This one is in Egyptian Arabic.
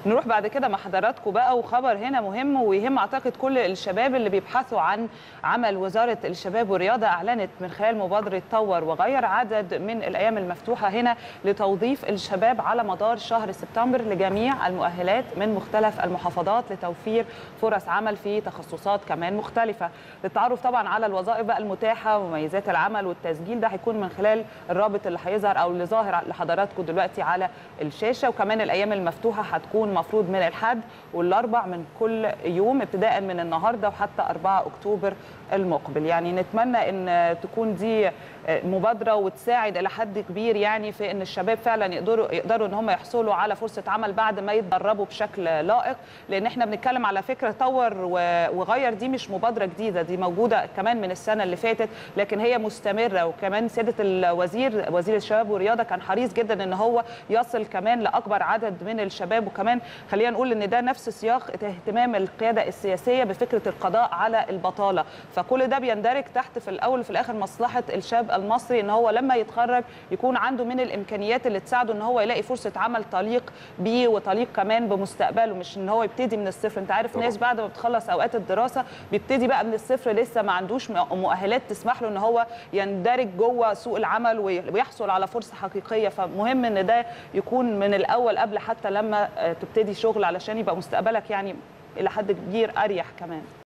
نروح بعد كده مع حضراتكم بقى وخبر هنا مهم ويهم اعتقد كل الشباب اللي بيبحثوا عن عمل وزاره الشباب والرياضه اعلنت من خلال مبادره طور وغير عدد من الايام المفتوحه هنا لتوظيف الشباب على مدار شهر سبتمبر لجميع المؤهلات من مختلف المحافظات لتوفير فرص عمل في تخصصات كمان مختلفه للتعرف طبعا على الوظائف بقى المتاحه ومميزات العمل والتسجيل ده هيكون من خلال الرابط اللي هيظهر او اللي ظاهر لحضراتكم دلوقتي على الشاشه وكمان الايام المفتوحه هتكون مفروض من الحد والاربع من كل يوم ابتداء من النهارده وحتى 4 اكتوبر المقبل يعني نتمنى ان تكون دي مبادره وتساعد الى حد كبير يعني في ان الشباب فعلا يقدروا يقدروا ان هم يحصلوا على فرصه عمل بعد ما يتدربوا بشكل لائق لان احنا بنتكلم على فكره طور وغير دي مش مبادره جديده دي موجوده كمان من السنه اللي فاتت لكن هي مستمره وكمان سياده الوزير وزير الشباب والرياضه كان حريص جدا ان هو يصل كمان لاكبر عدد من الشباب وكمان خلينا نقول ان ده نفس سياق اهتمام القياده السياسيه بفكره القضاء على البطاله فكل ده بيندرج تحت في الاول وفي الاخر مصلحه الشاب المصري ان هو لما يتخرج يكون عنده من الامكانيات اللي تساعده ان هو يلاقي فرصه عمل تليق بيه وتليق كمان بمستقبله مش ان هو يبتدي من الصفر انت عارف ناس بعد ما بتخلص اوقات الدراسه بيبتدي بقى من الصفر لسه ما عندوش مؤهلات تسمح له ان هو يندرج جوه سوق العمل ويحصل على فرصه حقيقيه فمهم ان ده يكون من الاول قبل حتى لما تبتدي شغل علشان يبقى مستقبلك يعني الى حد كبير اريح كمان